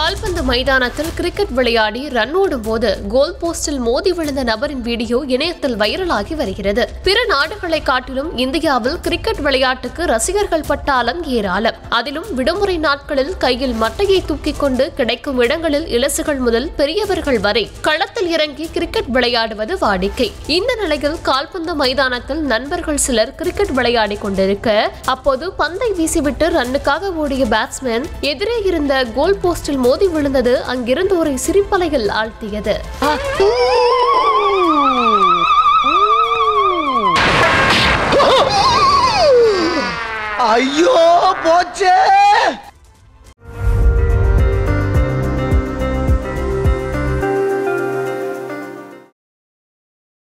கால்பந்து மைதானத்தில் கிரிக்கெட் விளையாடி ரன் ஓடும் போது கோல் போஸ்டில் மோதி விழுந்த நபரின் வீடியோ இணையத்தில் வைரலாகி வருகிறது பிற நாடுகளை காட்டிலும் இந்தியாவில் கிரிக்கெட் விளையாட்டுக்கு ரசிகர்கள் பட்டாளம் ஏராளம் அதிலும் விடுமுறை நாட்களில் கையில் மட்டையை தூக்கிக் கொண்டு கிடைக்கும் இடங்களில் இலசுகள் முதல் பெரியவர்கள் வரை களத்தில் இறங்கி கிரிக்கெட் விளையாடுவது வாடிக்கை இந்த நிலையில் கால்பந்து மைதானத்தில் நண்பர்கள் சிலர் கிரிக்கெட் விளையாடி கொண்டிருக்க அப்போது பந்தை வீசிவிட்டு ரன்னுக்காக ஓடிய பேட்ஸ்மேன் எதிரே இருந்த கோல் போஸ்டில் மோதி விழுந்தது அங்கிருந்தோரை சிரிப்பலையில் ஆழ்த்தியது ஐயோ போச்சே